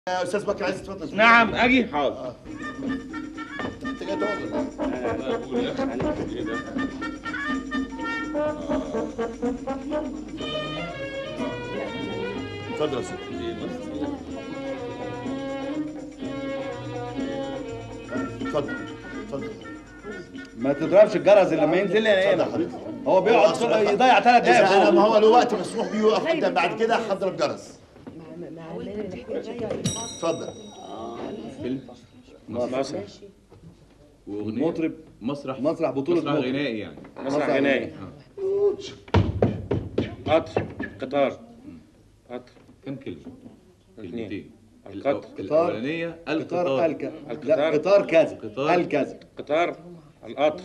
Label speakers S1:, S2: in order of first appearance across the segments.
S1: يا استاذ بكر عايز تتفضل
S2: نعم اجي حاضر
S1: انت جاي تقعد ولا إيه؟ اتفضل يا سيدي اتفضل اتفضل
S3: ما تضربش الجرس اللي لما ينزل لي
S1: اتفضل
S3: ايه
S1: حضرتك
S3: هو بيقعد
S1: أصل-
S3: يضيع ثلاث دقايق
S1: إذا انا ما
S3: فوق.
S1: هو له وقت مسموح بيه يقف قدام بعد كده هضرب جرس اتفضل
S4: فيلم
S3: مسرح
S4: واغنيه
S3: مطرب
S4: مسرح
S3: مسرح بطولة
S4: مسرح
S3: مطرب.
S4: غنائي يعني
S2: مسرح غنائي قطر قطار قطر
S4: كم كلمه؟
S2: اثنين.
S4: كلمتين
S2: القطر.
S4: الأو- الاولانيه
S3: قطار
S4: القطار
S3: الك لا
S2: القطار.
S3: قطار كذا
S4: قطار.
S3: الكذا
S2: قطار القطر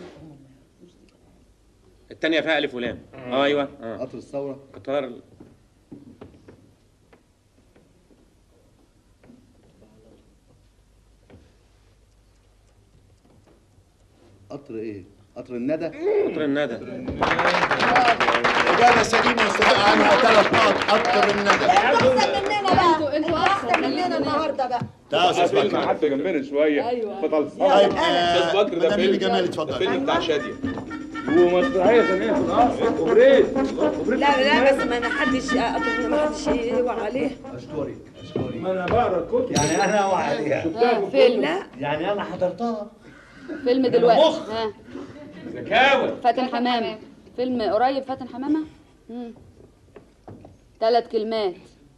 S2: الثانية فيها ألف ولام آه أيوه آه.
S3: قطر الثورة
S2: قطار ال-
S1: قطر ايه؟ قطر الندى
S2: قطر الندى
S1: إجابة سليمة يستحق عنها ثلاث نقط قطر الندى
S5: احسن مننا بقى
S6: انتوا انتوا
S5: احسن مننا النهارده بقى
S1: تعال يا أستاذ بكر
S7: حتى جنبنا شويه
S6: أيوة.
S7: فضل
S1: طيب
S7: استاذ بكر ده
S1: مدام
S7: فيلم
S1: نيلي جمال اتفضل
S4: الفيلم بتاع شاديه
S7: ومسرحيه ثانيه في القصر وبريد
S6: لا لا بس ما انا حدش اظن ما حدش يوعى عليه
S3: اشكرك اشكرك
S7: ما انا بقرا الكتب
S3: يعني انا اوعى عليها
S6: فيلم لا
S3: يعني انا حضرتها
S8: فيلم دلوقتي ها
S7: زكاوه
S8: فاتن حمامة فيلم قريب فاتن حمامة مم. ثلاث كلمات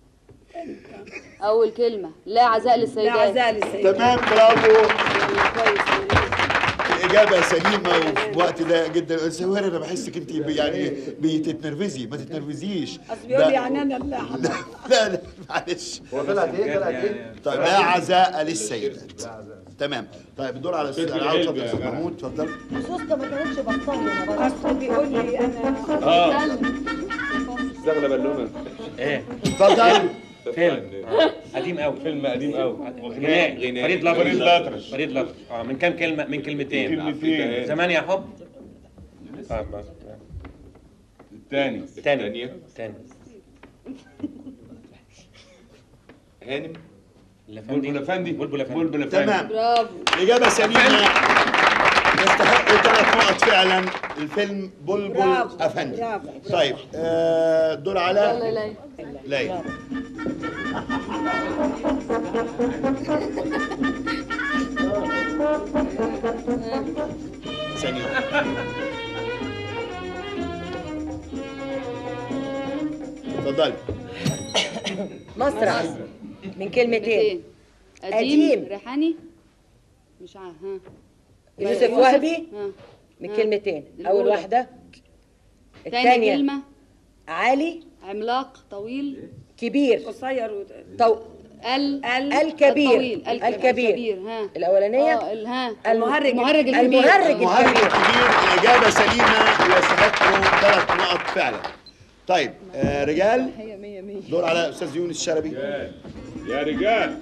S8: أول كلمة لا عزاء
S6: لا
S8: للسيدات
S6: عزاء للسيدات
S1: تمام برافو
S8: كويس
S1: الإجابة سليمة وفي الوقت ده جدا سهير أنا بحسك أنت يعني بتتنرفزي ما تتنرفزيش
S6: اصل بيقول
S1: لا.
S6: لي يعني انا اللي
S1: لا لا معلش
S3: هو طلعت ايه طلعت ايه
S1: طيب لا عزاء للسيدات تمام طيب الدور على الاستاذ العاوز اتفضل يا أستاذ محمود اتفضل
S5: سوسته ما كانتش بطلنا انا بقى
S6: اصل بيقول لي انا
S7: اه استغلى بالونه
S2: إيه
S1: اتفضل
S2: فيلم قديم قوي
S7: فيلم قديم قوي
S2: غنائي
S4: غنائي.
S2: فريد الأطرش
S7: فريد الأطرش.
S2: فريد الأطرش اه من كام كلمة من كلمتين
S7: كلمتين
S2: زمان يا حب آه بس
S7: الثاني
S2: تاني
S4: الثانية.
S2: تاني
S4: هانم
S2: الأفندي
S7: بلبل افندي
S2: بلبل أفندي
S7: بلبل افندي
S1: تمام
S8: برافو
S1: الإجابة سليمة يستحق ثلاث نقط فعلا الفيلم بلبل
S6: برافو،
S1: أفندي
S6: برافو.
S1: طيب آه، الدور
S8: يلا
S1: على
S8: لي
S1: ليلى ثانية اتفضلي
S6: مسرح من كلمتين
S8: قديم
S6: قديم.
S8: ريحاني مش عارف ها
S6: يوسف وهبي
S8: ها
S6: من
S8: ها.
S6: كلمتين
S8: الأولى.
S6: اول واحده
S8: تاني
S6: الثانيه
S8: كلمة
S6: عالي
S8: عملاق طويل
S6: كبير
S9: قصير
S6: طو...
S8: ال
S9: ال
S6: الكبير.
S8: الطويل ال-
S6: الكبير.
S8: الكبير ها
S6: الاولانيه
S8: اه ال- ها
S6: المهرج
S8: المهرج الكبير
S6: المهرج
S1: المهرج
S6: الكبير
S1: الكبير الإجابة سليمة ويستحق ثلاث نقط فعلا طيب آه رجال
S9: هي مية مية
S1: دور على أستاذ يونس الشلبي
S7: يا رجال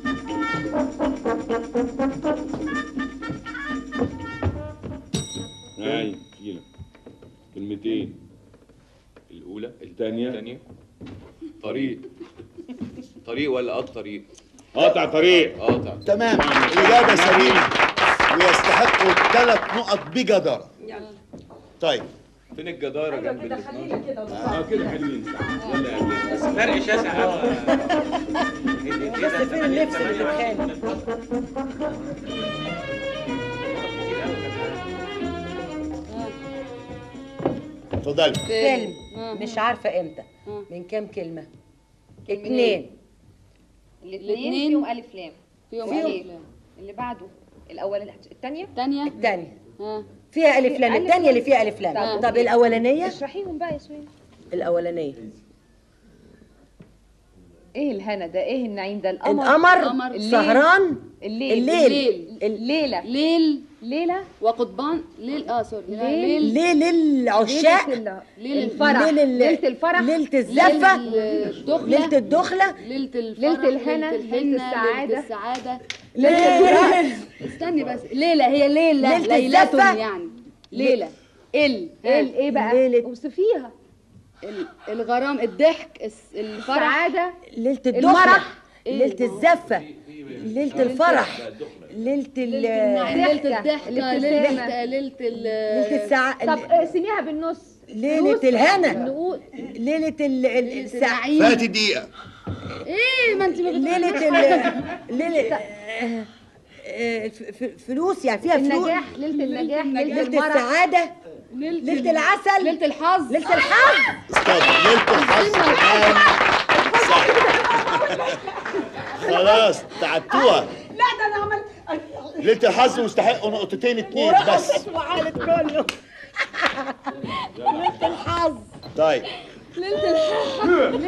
S7: هاي كيلو كلمتين
S4: الاولى
S7: الثانيه
S4: الثانيه طريق طريق ولا قط طريق
S7: قاطع طريق
S4: قاطع
S1: تمام الإجابة سليمة ويستحق ثلاث نقط بجدارة طيب
S4: فين الجداره جنب ال 12
S7: اه كده حلوين
S4: يلا يا قبل
S2: بس فرق شاسع قوي
S6: بس فين اللبس اللي بتخانق
S1: اتفضلي
S6: فيلم
S8: ها.
S6: مش عارفه امتى
S8: ها.
S6: من كام كلمه اتنين
S8: الاثنين
S10: فيهم ألف لام
S8: فيهم
S6: فيهم.
S8: ألف
S10: اللي بعده الأول الثانية
S8: الثانية
S6: الثانيه
S8: ها
S6: فيها الف لام
S10: ألف
S6: الثانيه
S10: لام.
S6: اللي فيها الف لام
S8: طب.
S6: طب الاولانيه
S10: اشرحيهم بقى يا سوين
S6: الاولانيه
S10: ايه الهنا ده ايه النعيم ده القمر
S6: القمر
S8: القمر.
S10: الليل.
S6: سهران
S10: الليل
S6: الليل
S10: الليلة
S8: ليل
S10: ليلة
S8: وقطبان ليل اه سوري لا،
S10: ليل.
S8: ليل
S6: ليل العشاق
S10: ليلة ال-
S8: ليل
S10: الفرح
S6: ليل ال-
S10: ليلة الفرح
S6: ليله الزفه
S8: ليلة الدخلة
S6: ليله الدخله
S8: ليلة الفرح
S10: ليلة الهنا،
S8: ليلة
S10: ليلة
S8: الحنة
S10: السعادة.
S8: ليلة السعادة
S6: ليله
S8: استني بس ليلة هي ليلة
S6: ليلة
S8: ليلة
S6: الزفة.
S8: يعني ليلة ال
S10: ايه
S8: ال
S10: ايه بقى
S6: ليلة-
S10: اوصفيها
S8: ال- الغرام الضحك الس- الفرح
S10: السعادة
S6: ليله
S10: المرح.
S6: الدخله
S5: ليله الزفه ليله الفرح ليله ال
S8: ليله الضحكه
S10: الابتسامة.
S8: ليله ليله ال
S5: ليله السع...
S10: طب اقسميها بالنص
S5: ليله الهنا
S8: نقول
S5: ليله ال... ال... السع...
S8: السعيد
S1: فات الدقيقه
S8: ايه ما انت ما بتقولي
S5: ليله ال... ليله آه، آه، ف- ف- فلوس يعني فيها فلوس
S10: النجاح ليله النجاح ليله
S5: ليله
S10: المرح
S5: السعاده ليله العسل
S8: ليله الحظ
S5: ليله الحظ
S1: استنى ليله الحظ كمان صح خلاص تعدتوها
S5: لا ده انا عملت
S1: ليله الحظ مستحقوا نقطتين اتنين بس
S5: وعالت كله ليله الحظ
S1: طيب